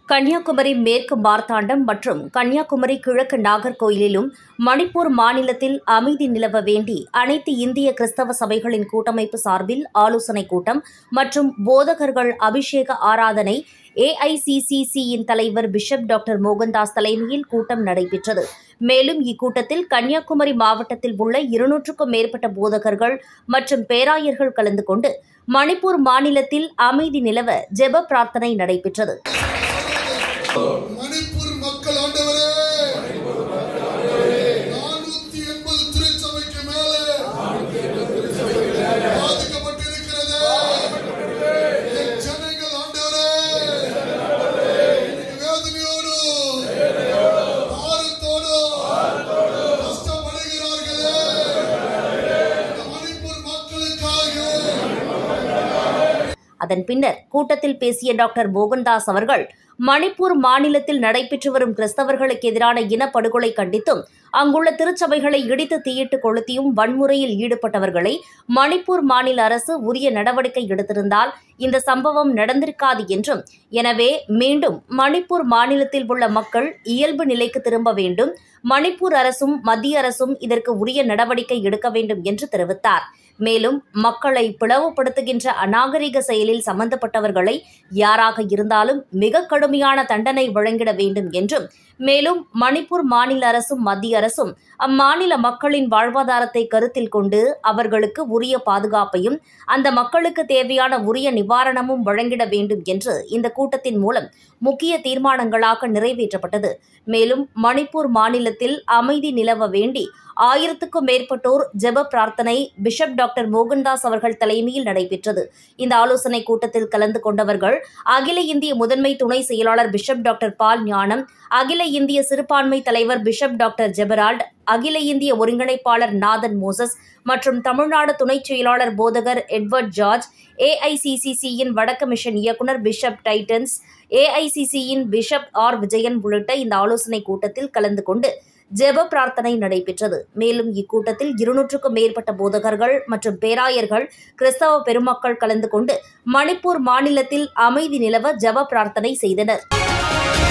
கன்னியாகுமரி மேற்கு மார்த்தாண்டம் மற்றும் கன்னியாகுமரி கிழக்கு நாகர்கோயிலிலும் மணிப்பூர் மாநிலத்தில் அமைதி நிலவ வேண்டி அனைத்து இந்திய கிறிஸ்தவ சபைகளின் கூட்டமைப்பு சார்பில் ஆலோசனைக் கூட்டம் மற்றும் போதகர்கள் அபிஷேக ஆராதனை ஏஐசிசிசியின் தலைவர் பிஷப் டாக்டர் மோகன்தாஸ் தலைமையில் கூட்டம் நடைபெற்றது மேலும் இக்கூட்டத்தில் கன்னியாகுமரி மாவட்டத்தில் உள்ள இருநூற்றுக்கும் மேற்பட்ட போதகர்கள் மற்றும் பேராயர்கள் கலந்து கொண்டு மணிப்பூர் மாநிலத்தில் அமைதி நிலவ ஜெப பிரார்த்தனை நடைபெற்றது மணிப்பூர் மக்கள் ஆண்டவரே நானூத்தி எண்பது திருச்சபைக்கு மேலே பாதிக்கப்பட்டிருக்கிறது என் ஜனங்கள் ஆண்டவரே இன்னைக்கு வேதனையோடு பாரத்தோடு கஷ்டப்படுகிறார்களே இந்த மணிப்பூர் மக்களுக்காக அதன் பின்னர் கூட்டத்தில் பேசிய டாக்டர் மோகன்தாஸ் அவர்கள் மணிப்பூர் மாநிலத்தில் நடைபெற்று வரும் கிறிஸ்தவர்களுக்கு எதிரான இனப்படுகொலை கண்டித்தும் அங்குள்ள திருச்சபைகளை இடித்து தீயிட்டு கொளுத்தியும் வன்முறையில் ஈடுபட்டவர்களை மணிப்பூர் மாநில அரசு உரிய நடவடிக்கை எடுத்திருந்தால் இந்த சம்பவம் நடந்திருக்காது என்றும் எனவே மீண்டும் மணிப்பூர் மாநிலத்தில் உள்ள மக்கள் இயல்பு நிலைக்கு திரும்ப வேண்டும் மணிப்பூர் அரசும் மத்திய அரசும் இதற்கு உரிய நடவடிக்கை எடுக்க வேண்டும் என்று தெரிவித்தார் மேலும் மக்களை பிளவுபடுத்துகின்ற அநாகரிக செயலில் சம்பந்தப்பட்டவர்களை யாராக இருந்தாலும் மிக கடுமையான தண்டனை வழங்கிட வேண்டும் என்றும் மேலும் மணிப்பூர் மாநில அரசும் மத்திய அரசும் அம்மாநில மக்களின் வாழ்வாதாரத்தை கருத்தில் கொண்டு அவர்களுக்கு உரிய பாதுகாப்பையும் அந்த மக்களுக்கு தேவையான உரிய நிவாரணமும் வழங்கிட வேண்டும் என்று இந்த கூட்டத்தின் மூலம் முக்கிய தீர்மானங்களாக நிறைவேற்றப்பட்டது மேலும் மணிப்பூர் மாநிலத்தில் அமைதி நிலவ வேண்டி ஆயிரத்துக்கும் மேற்பட்டோர் ஜெப பிரார்த்தனை பிஷப் டாக்டர் மோகன்தாஸ் அவர்கள் தலைமையில் நடைபெற்றது இந்த ஆலோசனைக் கூட்டத்தில் கலந்து கொண்டவர்கள் அகில இந்திய முதன்மை துணை செயலாளர் பிஷப் டாக்டர் பால் ஞானம் அகில இந்திய சிறுபான்மை தலைவர் பிஷப் டாக்டர் ஜெபரால்ட் அகில இந்திய ஒருங்கிணைப்பாளர் நாதன் மோசஸ் மற்றும் தமிழ்நாடு துணைச் செயலாளர் போதகர் எட்வர்ட் ஜார்ஜ் ஏஐசிசிசியின் வடக்கு மிஷன் இயக்குநர் பிஷப் டைட்டன்ஸ் ஏஐசிசியின் பிஷப் ஆர் விஜயன் உள்ளிட்ட இந்த ஆலோசனைக் கூட்டத்தில் கலந்து கொண்டு ஜெப பிரார்த்தனை நடைபெற்றது மேலும் இக்கூட்டத்தில் இருநூற்றுக்கும் மேற்பட்ட போதகர்கள் மற்றும் பேராயர்கள் கிறிஸ்தவ பெருமக்கள் கலந்து கொண்டு மணிப்பூர் மாநிலத்தில் அமைதி நிலவ ஜெப பிரார்த்தனை செய்தனர்